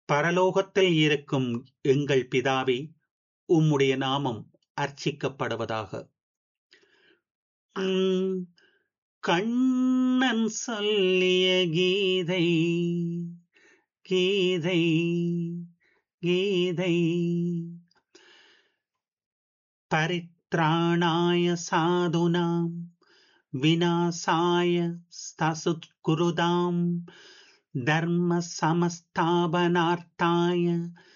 பரலோகத்தில் இருக்கும் எங்கள் பிதாவே உம்முடைய நாமம் அர்ச்சிக்கப்படுவதாக உம் கண்ணன் சொல்லிய கீதை கீதை கீதை பரித்ராணாய சாதுனாம் விநாசாய ஸ்தசுத்குருதாம் தர்ம சமஸ்தாபனார்த்தாய